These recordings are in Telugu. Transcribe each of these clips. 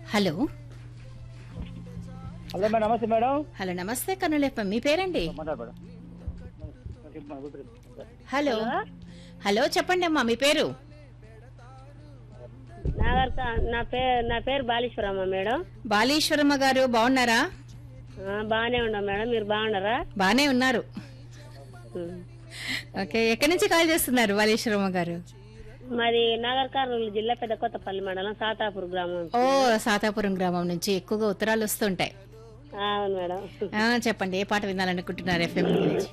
హలో హలో మేడం నమస్తే మేడం హలో నమస్తే కనులేప్ప మీ పేరండి మాట్లాడు మేడం హలో హలో చెప్పండి అమ్మా మీ పేరు నా వరకు నా పేరు నా పేరు బాలీశ్వరమ్మ మేడం బాలీశ్వరమ్మ గారు బాగున్నారా ఆ, బాగానే ఉన్నాం మేడం మీరు బాగున్నారా బానే ఉన్నారు ఉం. ఓకే ఎక్కడి నుంచి కాల్ చేస్తున్నారు బాలీశ్వరమ్మ గారు మాది నాగర్ కర్నూలు జిల్లా పెద్ద కొత్తపల్లి మండలం సాతాపూర్ గ్రామం ఓ సాతాపురం గ్రామం నుంచి ఎక్కువగా ఉత్తరాలు వస్తుంటాయి ఆ, అవును మేడం ఆ, చెప్పండి ఏ పాట వినాలనుకుంటున్నారు ఎఫ్ఎం గురించి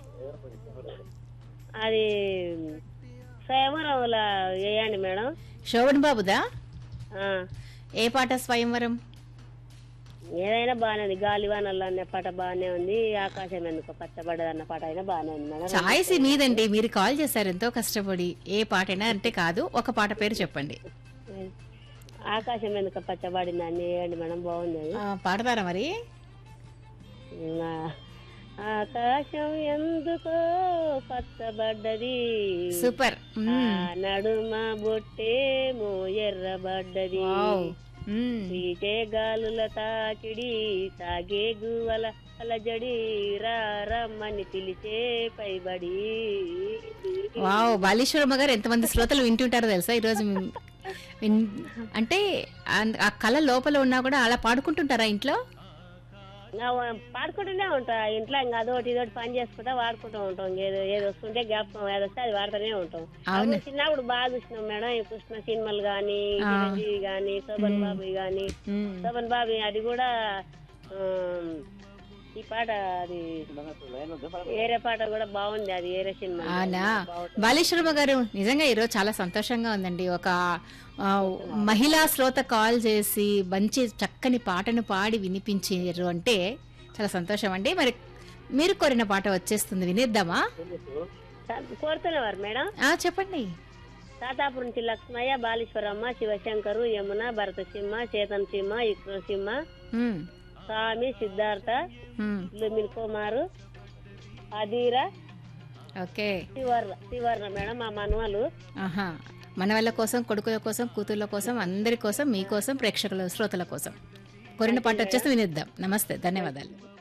అది స్వయంవరంలో వేయండి మేడం శోభన్ బాబుదా ఆ, ఏ పాట స్వయంవరం ఏదైనా బాగానే ఉంది గాలివానల్లో అనే పాట బాగానే ఉంది ఆకాశం ఎందుకు పచ్చబడ్డది అన్న పాట అయినా బాగానే ఉంది మేడం చాయిస్ మీదండి మీరు కాల్ చేశారు ఎంతో కష్టపడి ఏ పాటైనా అంటే కాదు ఒక పాట పేరు చెప్పండి ఆకాశం ఎందుకు పచ్చబడింది అని వేయండి మేడం బాగుంది అది ఆ, పాడతారా మరి నా ఆకాశం ఎందుకో పచ్చబడ్డది సూపర్ ఆ నడుమ బొట్టేమో ఎర్రబడ్డది వావ్. మ్మ్. వీటే గాలుల తాకిడి సాగే గువల అలజడి రా రమ్మని పిలిచే పైబడి వావ్ బాలీశ్వరమ్మ గారు ఎంతమంది శ్రోతలు వింటుంటారో తెలుసా ఈరోజు మీ- విన్- అంటే ఆ- ఆ కళ లోపల ఉన్నా కూడా అలా పాడుకుంటుంటారా ఇంట్లో ఇంకా పాడుకుంటూనే ఉంటా ఇంట్లో ఇంకా అదొకటి ఇదొకటి పని చేసుకుంటా వాడుకుంటూ ఉంటాం ఏదో ఏదో వస్తుంటే జ్ఞాపకం ఏదో వస్తే అది వాడుతూనే ఉంటాం అవును. అప్పుడు చిన్నప్పుడు బాగా చూసినాం మేడం ఈ కృష్ణ సినిమాలు గాని చిరంజీవి గాని శోభన్ బాబు గాని మ్మ్. శోభన్ బాబు అది కూడా ఆమ్, ఈ పాట అది వేరే పాట కూడా బాగుంది అది వేరే సినిమా అవునా బాలేశ్వరమ్మ గారు నిజంగా ఈరోజు చాలా సంతోషంగా ఉందండి ఒక ఆ, మహిళా శ్రోత కాల్ చేసి మంచి చక్కని పాటను పాడి వినిపించారు అంటే చాలా సంతోషం అండి మరి మీరు కోరిన పాట వచ్చేస్తుంది వినిద్దామా కోరుతున్నవారు మేడం ఆ, చెప్పండి తాతాపురం నుంచి లక్ష్మయ్య బాలీశ్వరమ్మ శివశంకరు యమున భరత సింహ చేతన్ సింహ విక్రమ సింహ మ్మ్. స్వామి సిద్ధార్థ మ్మ్. లుమిన్ కుమారు అధీర ఓకే శివర్ణ శివర్ణ మేడం మా మనవలు ఆహా మన వాళ్ళ కోసం కొడుకుల కోసం కూతుర్ల కోసం అందరి కోసం మీకోసం ప్రేక్షకుల శ్రోతల కోసం కోరిన పాట వచ్చేసి వినిద్దాం నమస్తే ధన్యవాదాలు